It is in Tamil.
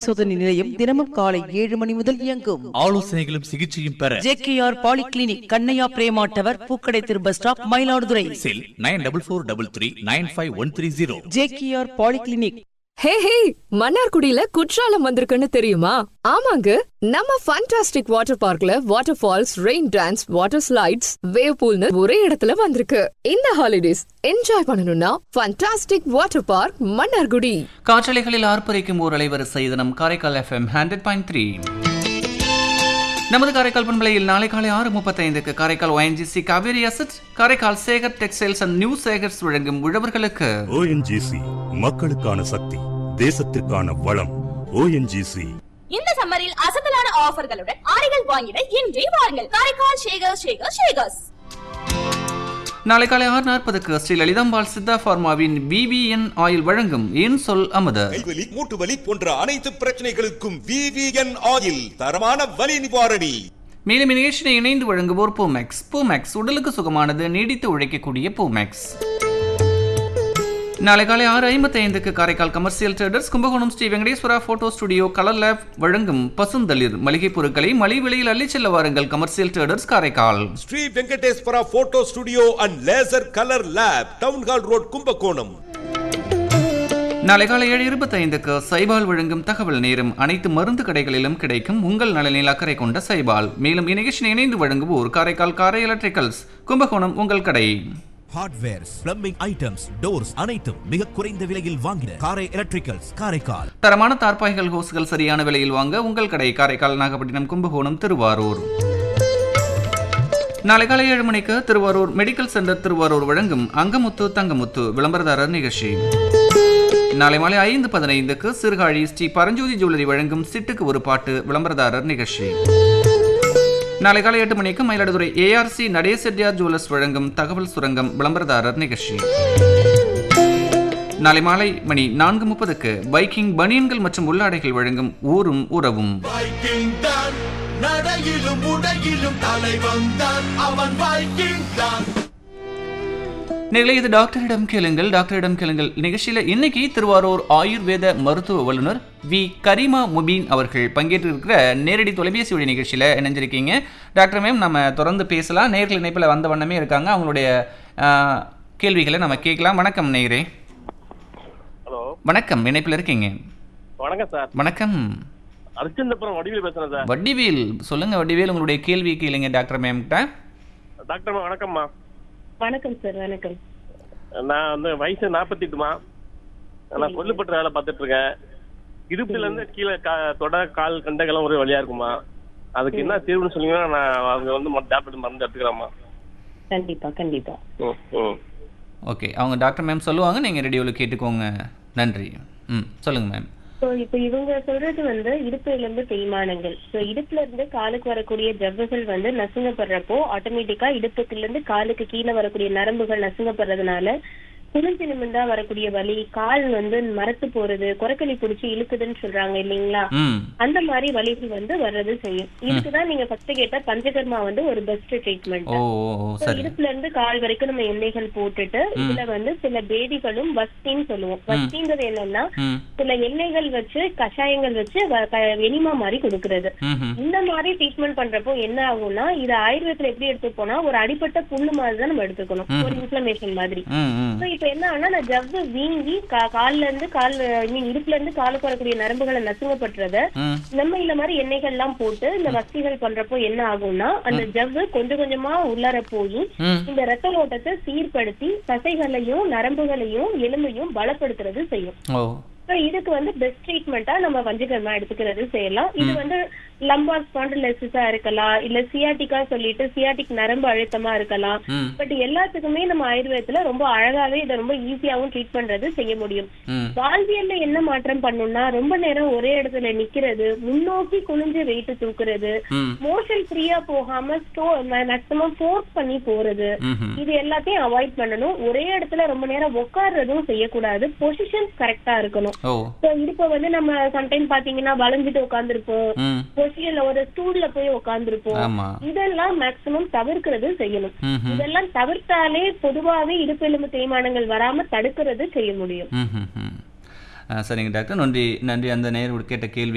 பரிசோதனை நிலையம் தினமும் காலை ஏழு மணி முதல் இயங்கும் ஆலோசனைகளும் சிகிச்சையும் பெற ஜேகேஆர் பாலிகிளினிக் கண்ணையா பிரேமாட்டவர் பூக்கடை திரு bus stop Mayiladuthurai cell nine double four double three nine five one three zero JKR polyclinic hey hey மன்னார்குடியில குற்றாலம் வந்திருக்குன்னு தெரியுமா ஆமாங்க நம்ம ஃபண்டாஸ்டிக் வாட்டர் பார்க்ல waterfalls rain dance water slides wave பூல்னு ஒரே இடத்துல வந்திருக்கு இந்த ஹாலிடேஸ் என்ஜாய் பண்ணணும்னா ஃபண்டாஸ்டிக் வாட்டர் பார்க் மன்னார்குடி காற்றலைகளில் ஆர்ப்பரிக்கும் ஓர் அலைவரிசை இது நம் Karaikal FM hundred point three நமது காரைக்கால் பண்பலையில் நாளை காலை ஆறு முப்பத்தைந்துக்கு Karaikal ONGC Cauvery asset Karaikal Sekar textiles and new Sekars வழங்கும் உழவர்களுக்கு ஓஎன்ஜிசி மக்களுக்கான சக்தி தேசத்திற்கான வளம் ஓஎன்ஜிசி இந்த சம்மரில் அசத்தலான ஆஃபர்களுடன் ஆடைகள் வாங்கிட இன்றே வாருங்கள் காரைக்கால் ஷேகர் ஷேகர் ஷேகர்ஸ் நாளை காலை ஆறு நாற்பதுக்கு ஸ்ரீ லலிதாம்பாள் சித்தா ஃபார்மாவின் விவிஎன் ஆயில் வழங்கும் என் சொல் அமுத கைவலி மூட்டு வலி போன்ற அனைத்து பிரச்சனைகளுக்கும் விவிஎன் ஆயில் தரமான வலி நிவாரணி மேலும் இந்நிகழ்ச்சியை இணைந்து வழங்குவோர் பூமேக்ஸ் பூமேக்ஸ் உடலுக்கு சுகமானது நீடித்து உழைக்கக்கூடிய பூமேக்ஸ் நாளை காலை ஆறு ஐம்பத்தி ஐந்துக்கு Karaikal commercial traders Kumbakonam Sri Venkateswara photo studio colour lab வழங்கும் பசுந்தளிர் மளிகை பொருட்களை மலிவு விலையில் அள்ளிச் செல்ல வாருங்கள் commercial traders Karaikal Sri Venkateswara photo studio and laser colour lab town hall road Kumbakonam நாளை காலை ஏழு இருபத்தைந்துக்கு சைபால் வழங்கும் தகவல் நேரம் அனைத்து மருந்து கடைகளிலும் கிடைக்கும் உங்கள் நலனில் அக்கறை கொண்ட சைபால் மேலும் இந்நிகழ்ச்சியை இணைந்து வழங்குவோர் காரைக்கால் காரை எலக்ட்ரிக்கல்ஸ் கும்பகோணம் உங்கள் கடை ஹார்ட்வேர்ஸ் பிளம்பிங் ஐட்டம்ஸ் டோர்ஸ் அனைத்தும் மிக குறைந்த விலையில் வாங்கின காரை எலக்ட்ரிக்கல்ஸ் காரைக்கால் தரமான தார்பாய்கள் ஹோஸ்கள் சரியான விலையில் வாங்க உங்கள் கடை காரைக்கால் நாகப்பட்டினம் கும்பகோணம் திருவாரூர் நாளை காலை ஏழு மணிக்கு திருவாரூர் மெடிக்கல் சென்டர் திருவாரூர் வழங்கும் அங்கமுத்து தங்கமுத்து விளம்பரதாரர் நிகழ்ச்சி நாளை மாலை ஐந்து பதினைந்துக்கு சிறுகாழி ஸ்ரீ பரஞ்சோதி ஜுவல்லரி வழங்கும் சிட்டுக்கு ஒரு பாட்டு விளம்பரதாரர் நிகழ்ச்சி நாளை காலை எட்டு மணிக்கு மயிலாடுதுறை ஏஆர்சி நடேசெட்டியார் ஜுவல்லர்ஸ் வழங்கும் தகவல் சுரங்கம் விளம்பரதாரர் நிகழ்ச்சி நாளை மாலை மணி நான்கு முப்பதுக்கு பைக்கிங் பனியன்கள் மற்றும் உள்ளாடைகள் வழங்கும் ஊரும் உறவும் வைக்கிங் தான் நடையிலும் உடையிலும் தலைவன் தான் அவன் வைக்கிங் தான் நிகழ இது டாக்டரிடம் கேளுங்கள் டாக்டரிடம் கேளுங்கள் நிகழ்ச்சியில் இன்னைக்கு திருவாரூர் ஆயுர்வேத மருத்துவ வல்லுநர் வி கரிமா முபீன் அவர்கள் பங்கேற்றிருக்கிற நேரடி தொலைபேசி வழி நிகழ்ச்சியில் இணைஞ்சிருக்கீங்க டாக்டர் மேம் நம்ம தொடர்ந்து பேசலாம் நேர்கள் இணைப்பில் வந்த வண்ணமே இருக்காங்க அவங்களுடைய ஆஹ், கேள்விகளை நம்ம கேட்கலாம் வணக்கம் நேயரே ஹலோ வணக்கம் இணைப்பில் இருக்கீங்க வணக்கம் சார் வணக்கம் அரிச்சந்தபுரம் வடிவில் பேசுறேன் சார் வடிவேல் சொல்லுங்க வடிவேல் உங்களுடைய கேள்வி கேளுங்க டாக்டர் மேம் கிட்ட டாக்டர் அம்மா, வணக்கம்மா வணக்கம் சார் வணக்கம் நான் வந்து வயசு நாற்பத்தி எட்டுமா நான் கொல்லுப்பட்டு வேலை பார்த்துட்டு இருக்கேன் இடுப்புல இருந்து கீழே கா- தொட கால் கண்டகெல்லாம் ஒரே வழியா இருக்குமா அதுக்கு என்ன தீர்வுன்னு சொன்னீங்கன்னா நான் அவங்க வந்து டேப்லெட் மருந்து எடுத்துக்கிறேம்மா கண்டிப்பா கண்டிப்பா ம் ம் ஓகே அவங்க டாக்டர் மேம் சொல்லுவாங்க நீங்கள் ரேடியோவில் கேட்டுக்கோங்க நன்றி ம் சொல்லுங்கள் மேம் ஸோ இப்போ இவங்க சொல்றது வந்து இடுப்புல இருந்து தேய்மானங்கள் ஸோ இடுப்புல இருந்து காலுக்கு வரக்கூடிய ஜவ்வுகள் வந்து நசுங்கப்படுறப்போ ஆட்டோமேட்டிக்கா இடுப்புக்குள்ள இருந்து காலுக்கு கீழே வரக்கூடிய நரம்புகள் நசுங்கப்படுறதுனால குனிஞ்சு நிமிந்தா வரக்கூடிய வலி கால் வந்து மரத்து போறது குரக்கலி பிடிச்சி இழுக்குதுன்னு சொல்றாங்க இல்லைங்களா ம் அந்த மாதிரி வலிகள் வந்து வர்றது செய்யும் இதுக்குதான் நீங்க ஃபர்ஸ்ட் கேட்ட பஞ்சகர்மா வந்து ஒரு பெஸ்ட் ட்ரீட்மெண்ட் ஓ ஓ ஓ So, சரி இடுப்புல இருந்து கால் வரைக்கும் நம்ம எண்ணெய்கள் போட்டுட்டு இதுல வந்து சில பேதிகளும் வஸ்தின்னு சொல்லுவோம் வஸ்தின்றது என்னன்னா ம் சில எண்ணெய்கள் வச்சு கஷாயங்கள் வச்சு வ- க- எனிமா மாதிரி கொடுக்கறது ம் இந்த மாதிரி ட்ரீட்மெண்ட் பண்றப்போ என்ன ஆகும்னா இது ஆயுர்வேதத்துல எப்படி எடுத்துப்போனா ஒரு அடிப்பட்ட புண்ணு மாதிரி தான் நம்ம எடுத்துக்கணும் ஒரு இன்ஃபிளமேஷன் மாதிரி ம் ம் So, இப்ப என்ன ஆனா நான் ஜவ்வு வீங்கி கா- கால்ல இருந்து கால் ஐ மீன் இடுப்புல இருந்து காலுக்கு வரக்கூடிய நரம்புகளை நசுங்கப்படுறத ம் நம்ம இந்த மாதிரி எண்ணெய்கள் எல்லாம் போட்டு இந்த வஸ்திகள் பண்றப்போ என்ன ஆகும்னா அந்த ஜவ்வு கொஞ்சம் கொஞ்சமா உள்ளார போய் ம் இந்த ரத்த ஓட்டத்தை சீர்படுத்தி தசைகளையும் நரம்புகளையும் எலும்பையும் பலப்படுத்துறது செய்யும் ஓ So, இதுக்கு வந்து பெஸ்ட் ட்ரீட்மெண்டா நம்ம பஞ்சகர்மா எடுத்துக்கிறது செய்யலாம் இது வந்து லம்பார் ஸ்பாண்டிலைசிஸா இருக்கலாம் இல்ல சியாட்டிக்கா சொல்லிட்டு சியாட்டிக் நரம்பு அழுத்தமா இருக்கலாம் ம் பட் எல்லாத்துக்குமே நம்ம ஆயுர்வேதத்துல ரொம்ப அழகாவே இதை ரொம்ப ஈஸியாவும் ட்ரீட் பண்றது செய்ய முடியும் ம் வாழ்வியல்ல என்ன மாற்றம் பண்ணணும்னா ரொம்ப நேரம் ஒரே இடத்துல நிக்கிறது முன்னோக்கி குனிஞ்சு வெயிட் தூக்குறது ம் மோஷன் ஃப்ரீயா போகாம ஸ்டோ மேக்ஸிமம் ஃபோர்ஸ் பண்ணி போறது ம்ஹும். இது எல்லாத்தையும் அவாய்ட் பண்ணணும் ஒரே இடத்துல ரொம்ப நேரம் உட்கார்றதும் செய்யக்கூடாது பொசிஷன்ஸ் கரெக்டா இருக்கணும் ஓ So, இடுப்ப வந்து நம்ம சம்டைம் பாத்தீங்கன்னா வளைஞ்சிட்டு உட்கார்ந்துருப்போம் ம் பொசிஷன்ல ஒரு ஸ்டூல்ல போய் உட்கார்ந்துருப்போம் ஆமா இதெல்லாம் மேக்ஸிமம் தவிர்க்கிறது செய்யணும் ம்ஹும். இதெல்லாம் தவிர்த்தாலே பொதுவாவே இடுப்பு எலும்பு தேய்மானங்கள் வராம தடுக்கிறது செய்ய முடியும் ம் ம் ம் ஆ, சரிங்க டாக்டர் நன்றி நன்றி அந்த நேர் கேட்ட கேள்வி